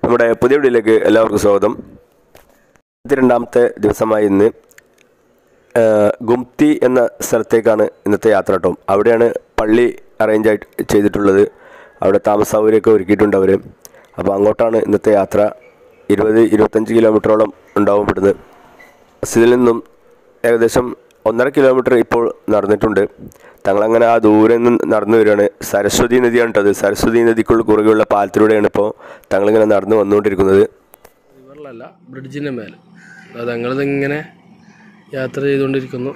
നമ്മുടെ പുതിയ വീഡിയോയിലേക്ക് എല്ലാവർക്കും സ്വാഗതം രണ്ടാമത്തെ ദിവസമായി ഇന്ന് ആ, ഗുംതി എന്ന സ്ഥലത്തേക്കാണ് ഇന്നത്തെ യാത്ര കേട്ടോ അവിടെയാണ് പള്ളി അറേഞ്ച് ആയിട്ട് ചെയ്തിട്ടുള്ളത് അവിടെ താമസ സൗകര്യമൊക്കെ ഒരുക്കിയിട്ടുണ്ട് അവർ അപ്പോൾ അങ്ങോട്ടാണ് ഇന്നത്തെ യാത്ര ഇരുപത് ഇരുപത്തഞ്ച് കിലോമീറ്ററോളം ഉണ്ടാവും ഇവിടുന്ന് ബസ്സിൽ നിന്നും ഏകദേശം ഒന്നര കിലോമീറ്റർ ഇപ്പോൾ നടന്നിട്ടുണ്ട് തങ്ങളങ്ങനെ ആ ദൂരെ നിന്ന് നടന്നു വരികയാണ് സരസ്വതി നദിയാണ് കേട്ടത് സരസ്വതി നദിക്കുള്ള കുറുകെയുള്ള പാലത്തിലൂടെയാണ് ഇപ്പോൾ തങ്ങളിങ്ങനെ നടന്നു വന്നുകൊണ്ടിരിക്കുന്നത് റിവറിലല്ല ബ്രിഡ്ജിൻ്റെ മേലെ അത് ഞങ്ങളിതിങ്ങനെ യാത്ര ചെയ്തുകൊണ്ടിരിക്കുന്നു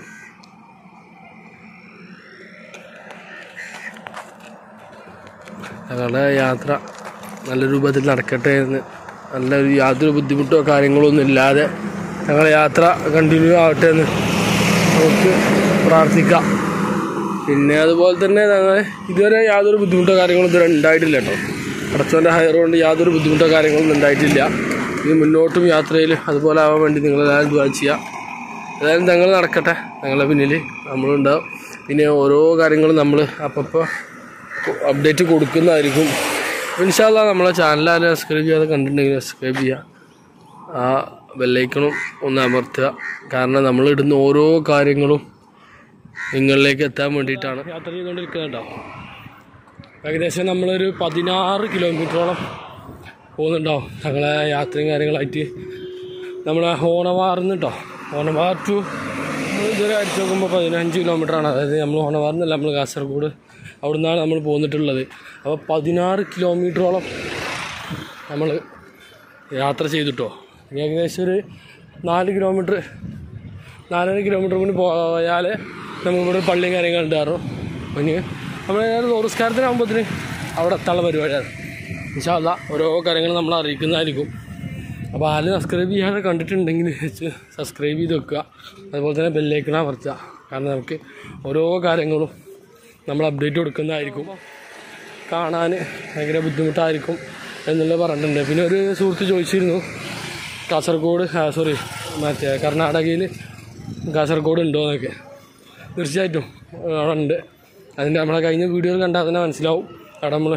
ഞങ്ങളുടെ യാത്ര നല്ല രൂപത്തിൽ നടക്കട്ടെ എന്ന് നല്ലൊരു യാതൊരു ബുദ്ധിമുട്ടോ കാര്യങ്ങളോ ഒന്നും ഇല്ലാതെ ഞങ്ങളുടെ യാത്ര കണ്ടിന്യൂ ആവട്ടെ എന്ന് നമുക്ക് പ്രാർത്ഥിക്കാം പിന്നെ അതുപോലെ തന്നെ ഞങ്ങൾ ഇതുവരെ യാതൊരു ബുദ്ധിമുട്ടോ കാര്യങ്ങളോ ഇതുവരെ ഉണ്ടായിട്ടില്ല കേട്ടോ അടച്ചോൻ്റെ ഹയർ കൊണ്ട് യാതൊരു ബുദ്ധിമുട്ടോ കാര്യങ്ങളൊന്നും ഉണ്ടായിട്ടില്ല ഇനി മുന്നോട്ടും യാത്രയിൽ അതുപോലെ ആവാൻ വേണ്ടി നിങ്ങളെല്ലാവരും ദ്വാ ചെയ്യുക ഏതായാലും ഞങ്ങൾ നടക്കട്ടെ ഞങ്ങളുടെ പിന്നിൽ നമ്മളുണ്ടാവും പിന്നെ ഓരോ കാര്യങ്ങളും നമ്മൾ അപ്പോൾ അപ്ഡേറ്റ് കൊടുക്കുന്നതായിരിക്കും ഇൻഷാല്ല നമ്മളെ ചാനലാരും സബ്സ്ക്രൈബ് ചെയ്യാതെ കണ്ടിട്ടുണ്ടെങ്കിൽ സബ്സ്ക്രൈബ് ചെയ്യുക ആ ബെല്ലൈക്കണും ഒന്ന് അമർത്തുക കാരണം നമ്മൾ ഇടുന്ന ഓരോ കാര്യങ്ങളും നിങ്ങളിലേക്ക് എത്താൻ വേണ്ടിയിട്ടാണ് യാത്ര ചെയ്തുകൊണ്ടിരിക്കുന്നത് കേട്ടോ ഏകദേശം നമ്മളൊരു പതിനാറ് കിലോമീറ്ററോളം പോകുന്നുണ്ടാവും ഞങ്ങളെ യാത്രയും കാര്യങ്ങളായിട്ട് നമ്മളെ ഓണവാർന്ന് കേട്ടോ ഓണവാർ ടു ഇതുവരെ അടിച്ച് നോക്കുമ്പോൾ പതിനഞ്ച് കിലോമീറ്ററാണ് അതായത് നമ്മൾ ഓണവാർന്നല്ല നമ്മൾ കാസർഗോഡ് അവിടെ നിന്നാണ് നമ്മൾ പോന്നിട്ടുള്ളത് അപ്പോൾ പതിനാറ് കിലോമീറ്ററോളം നമ്മൾ യാത്ര ചെയ്തിട്ടോ ഇനി ഏകദേശം ഒരു നാല് കിലോമീറ്റർ നാലര കിലോമീറ്റർ കൂടി പോയാൽ നമുക്കിവിടെ പള്ളിയും കാര്യങ്ങളും ഉണ്ടായിരുന്നു ഇനി നമ്മൾ തോറസ്കാരത്തിനാകുമ്പോഴത്തേന് അവിടെ എത്താനുള്ള പരിപാടിയാണ് ഇൻഷാല്ല ഓരോ കാര്യങ്ങൾ നമ്മൾ അറിയിക്കുന്നതായിരിക്കും അപ്പോൾ ആരും സബ്സ്ക്രൈബ് ചെയ്യാതെ കണ്ടിട്ടുണ്ടെങ്കിൽ വെച്ച് സബ്സ്ക്രൈബ് ചെയ്ത് വെക്കുക അതുപോലെ തന്നെ ബെല്ലേക്കണ അമർത്തുക കാരണം നമുക്ക് ഓരോ കാര്യങ്ങളും നമ്മൾ അപ്ഡേറ്റ് കൊടുക്കുന്നതായിരിക്കും കാണാൻ ഭയങ്കര ബുദ്ധിമുട്ടായിരിക്കും എന്നുള്ളത് പറഞ്ഞിട്ടുണ്ട് പിന്നെ ഒരു സുഹൃത്ത് ചോദിച്ചിരുന്നു കാസർഗോഡ് സോറി മറ്റേ കർണാടകയിൽ കാസർഗോഡ് ഉണ്ടോ എന്നൊക്കെ തീർച്ചയായിട്ടും അവിടെ ഉണ്ട് അതിൻ്റെ നമ്മളെ കഴിഞ്ഞ വീഡിയോയിൽ കണ്ടാൽ തന്നെ മനസ്സിലാവും അവിടെ നമ്മൾ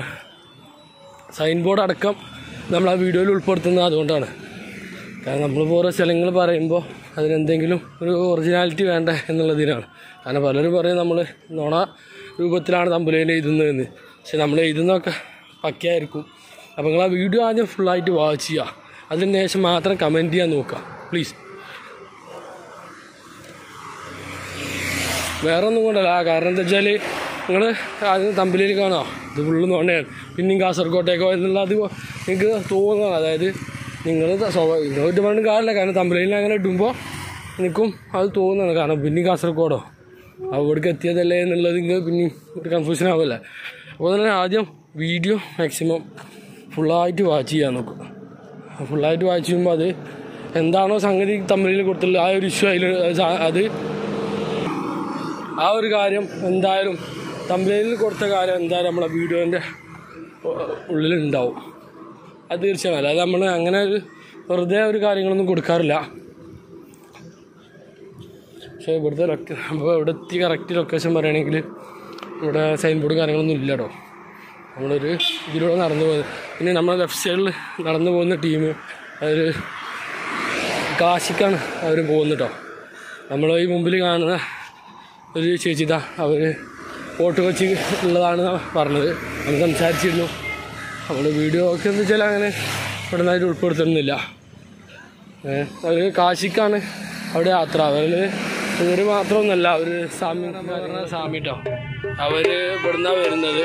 സൈൻ ബോർഡ് അടക്കം നമ്മൾ ആ വീഡിയോയിൽ ഉൾപ്പെടുത്തുന്നത് അതുകൊണ്ടാണ് കാരണം നമ്മളിപ്പോൾ ഓരോ സ്ഥലങ്ങൾ പറയുമ്പോൾ അതിനെന്തെങ്കിലും ഒരു ഒറിജിനാലിറ്റി വേണ്ട എന്നുള്ളതിനാണ് കാരണം പലരും പറയും നമ്മൾ നോണ രൂപത്തിലാണ് തമ്പുലേൽ എഴുതുന്നതെന്ന് പക്ഷെ നമ്മൾ എഴുതുന്നതൊക്കെ പക്കയായിരിക്കും അപ്പോൾ നിങ്ങൾ ആ വീഡിയോ ആദ്യം ഫുള്ളായിട്ട് വാച്ച് ചെയ്യുക അതിന് ശേഷം മാത്രം കമൻറ്റ് ചെയ്യാൻ നോക്കുക പ്ലീസ് വേറെ ഒന്നും കൊണ്ടല്ല കാരണം എന്താ വെച്ചാൽ നിങ്ങൾ ആദ്യം തമ്പിലേക്ക് കാണാം ഇത് ഫുള്ള് നോണയാണ് പിന്നെയും കാസർഗോട്ടേക്കോ എന്നുള്ള അത് നിങ്ങൾക്ക് തോന്നുന്നതാണ് അതായത് നിങ്ങൾ സ്വാഭാവികമായിട്ട് പറഞ്ഞിട്ട് കാര്യമില്ല കാരണം തമ്പിലേയിൽ അങ്ങനെ ഇടുമ്പോൾ എനിക്കും അത് തോന്നുന്നതാണ് കാരണം പിന്നെയും കാസർഗോഡോ അവിടേക്ക് എത്തിയതല്ലേ എന്നുള്ളത് നിങ്ങൾക്ക് പിന്നെയും ഒരു കൺഫ്യൂഷൻ ആവുമല്ലേ അപ്പോൾ തന്നെ ആദ്യം വീഡിയോ മാക്സിമം ഫുള്ളായിട്ട് വാച്ച് ചെയ്യാൻ നോക്കുക ഫുള്ളായിട്ട് വാച്ച് ചെയ്യുമ്പോൾ അത് എന്താണോ സംഗതി തമ്മിൽ കൊടുത്തുള്ളത് ആ ഒരു ഇഷ്യൂ അതിൽ അത് ആ ഒരു കാര്യം എന്തായാലും തമ്മിലിൽ കൊടുത്ത കാര്യം എന്തായാലും നമ്മളെ വീഡിയോൻ്റെ ഉള്ളിലുണ്ടാവും അത് തീർച്ചയാണ് അല്ലാതെ നമ്മൾ അങ്ങനെ ഒരു വെറുതെ ഒരു കാര്യങ്ങളൊന്നും കൊടുക്കാറില്ല പക്ഷേ ഇവിടുത്തെ ലൊക്ക അപ്പോൾ ഇവിടെ എത്തി കറക്റ്റ് ലൊക്കേഷൻ പറയുകയാണെങ്കിൽ ഇവിടെ സൈൻ ബോർഡ് കാര്യങ്ങളൊന്നും ഇല്ല കേട്ടോ നമ്മളൊരു ഇതിലൂടെ നടന്നു പോകുന്നത് പിന്നെ നമ്മുടെ ലെഫ്റ്റ് സൈഡിൽ നടന്നു പോകുന്ന ടീം അതൊരു കാശിക്കാണ് അവർ പോകുന്നത് കേട്ടോ നമ്മൾ ഈ മുമ്പിൽ കാണുന്ന ഒരു ചേച്ചിതാ അവർ ഫോട്ടോ കൊച്ചി ഉള്ളതാണ് പറഞ്ഞത് നമ്മൾ സംസാരിച്ചിരുന്നു നമ്മൾ വീഡിയോ ഒക്കെ എന്ന് വെച്ചാൽ അങ്ങനെ ഇവിടെ നിന്നായിട്ട് ഉൾപ്പെടുത്തുന്നില്ല അവർ കാശിക്കാണ് അവിടെ യാത്ര അവർ ഇവർ മാത്രമൊന്നുമല്ല അവർ സാമി പറഞ്ഞ സാമി കേട്ടോ അവർ ഇവിടുന്നാണ് വരുന്നത്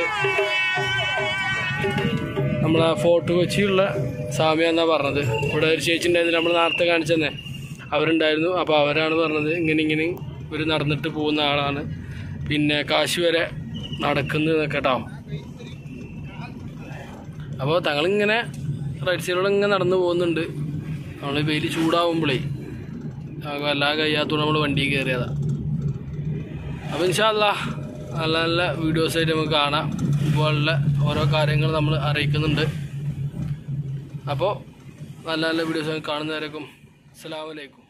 നമ്മളെ ഫോർട്ട് കൊച്ചിയുള്ള സാമ്യ എന്നാണ് പറഞ്ഞത് ഇവിടെ ഒരു ചേച്ചി ഉണ്ടായിരുന്നു നമ്മൾ നേരത്തെ കാണിച്ചതന്നെ അവരുണ്ടായിരുന്നു അപ്പോൾ അവരാണ് പറഞ്ഞത് ഇങ്ങനെ ഇങ്ങനെ ഇവർ നടന്നിട്ട് പോകുന്ന ആളാണ് പിന്നെ കാശി വരെ നടക്കുന്നത് കേട്ടോ അപ്പോൾ തങ്ങളിങ്ങനെ റൈറ്റ് സൈഡിലൂടെ ഇങ്ങനെ നടന്നു പോകുന്നുണ്ട് നമ്മൾ വെയിൽ ചൂടാവുമ്പോഴേ നമുക്ക് വല്ലാതെ കഴിയാത്തതുകൊണ്ട് നമ്മൾ വണ്ടിയിൽ കയറിയതാണ് അപ്പോൾ ഇൻഷാല്ല നല്ല നല്ല വീഡിയോസായിട്ട് നമുക്ക് കാണാം ഇതുപോലുള്ള ഓരോ കാര്യങ്ങൾ നമ്മൾ അറിയിക്കുന്നുണ്ട് അപ്പോൾ നല്ല നല്ല വീഡിയോസ് കാണുന്നവരേക്കും അസ്സാം വലൈക്കും